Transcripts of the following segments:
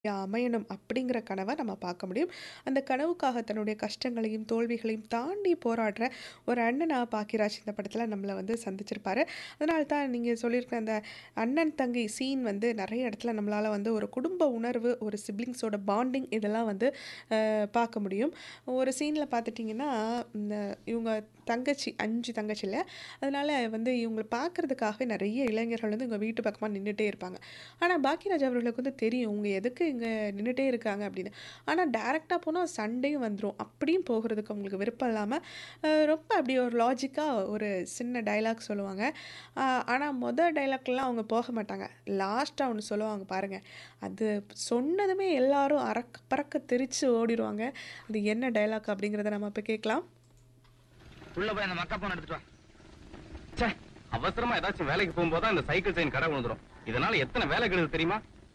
அமையணும் அப்படிங்கிற கனவ நம்ம பார்க்க முடியும். அந்த கனவுக்காக தன்னுடைய கஷ்டங்களையும், தோல்விகளையும் தாண்டி போராடுற ஒரு அண்ணனா பாக்கியராஜ் இந்த படத்துல நம்மள வந்து சந்திச்சிருப்பாரு. அதனால தான் நீங்க சொல்லியிருக்கிற அந்த அண்ணன், தங்கை சீன் வந்து நெறைய இடத்துல நம்மளால வந்து ஒரு குடும்ப உணர்வு, ஒரு சிப்லிங்ஸோட பாண்டிங் இதெல்லாம் வந்து அ பார்க்க முடியும். ஒரு சீன்ல பார்த்துட்டீங்கன்னா, இந்த இவங்க தங்கச்சி 5 தங்கச்சில. அதனால வந்து இவங்கள பார்க்கறதுக்காக நெறைய இளைஞர்கள் வந்து இவங்க வீட்டு பக்கமா நின்னுட்டே இருப்பாங்க. ஆனா பாக்கியராஜ் அவர்களுக்கு வந்து தெரியும். இவங்க எதுக்கு இங்க நின்னுட்டே இருக்காங்க அப்படின்னு. ஆனா டைரக்ட்டா போனா சண்டையும் வந்துரும். அப்படியும் போகுறதுக்கு அவங்களுக்கு விருப்பம் இல்லாம, அ ரொம்ப அப்படி ஒரு லாஜிக்கா ஒரு சின்ன டயலாக் சொல்லுவாங்க. அ ஆனா மொத டயலாக்லாம் அவங்க போக மாட்டாங்க. லாஸ்ட்டா ஒண்ணு சொல்லுவாங்க பாருங்க. அது சொன்னதுமே எல்லாரும் அரக்க பறக்க தெறிச்சு ஓடிருவாங்க. அது என்ன டயலாக் அப்படிங்கிறத நம்ம இப்ப கேட்கலாம். உள்ள போய் அந்த மக்கா போன் எடுத்துட்டு வா ச்சே அவசரமா ஏதாச்சும் வேலைக்கு போகும்போது தான் இந்த சைக்கிள் செயின் கடை விழுந்துரும் இதனால எத்தனை வேலை கெடுது தெரியுமா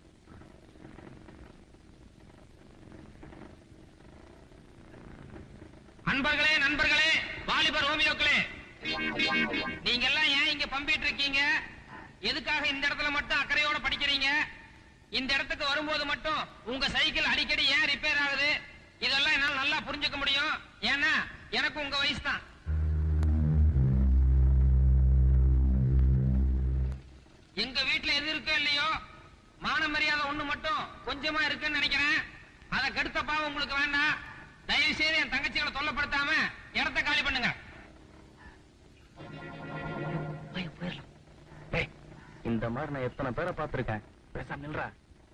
அன்பர்களே நண்பர்களே வாலிபர் ரோமியோக்களே நீங்க எல்லாம் ஏன் இங்க பம்பிட்டு இருக்கீங்க எதுக்காக இந்த இடத்துல மட்டும் அக்கறையோட படிக்கிறீங்க இந்த இடத்துக்கு வரும்போது மட்டும் உங்க சைக்கிள் அடிக்கடி ஏன் ரிப்பேர் ஆகுது இதெல்லாம் என்னால நல்லா புரிஞ்சுக்க முடியும் ஏன்னா எனக்கு உங்க வயசு தான் எங்க வீட்டுல எது இருக்கோ இல்லையோ மான மரியாதை ஒண்ணு மட்டும் கொஞ்சமா இருக்குன்னு நினைக்கிறேன் அதை கெடுத்த பாவம் உங்களுக்கு வேண்டாம் தயவு செய்து என் தங்கச்சிகளை தொல்லப்படுத்தாம இடத்த காலி பண்ணுங்க டேய், இந்த மாதிரி நான் எத்தனை பேரை பார்த்திருக்கேன் பேசாம நில்றா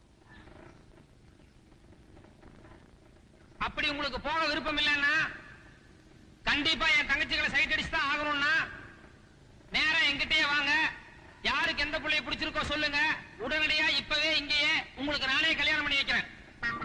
அப்படி உங்களுக்கு போக விருப்பம் இல்லைன்னா கண்டிப்பா என் தங்கச்சிகளை சைட் அடிச்சு தான் ஆகணும்னா நேரா எங்கிட்டயே வாங்க யாருக்கு எந்த பிள்ளைய பிடிச்சிருக்கோ சொல்லுங்க உடனடியா இப்பவே இங்கேயே உங்களுக்கு நானே கல்யாணம் பண்ணி வைக்கிறேன்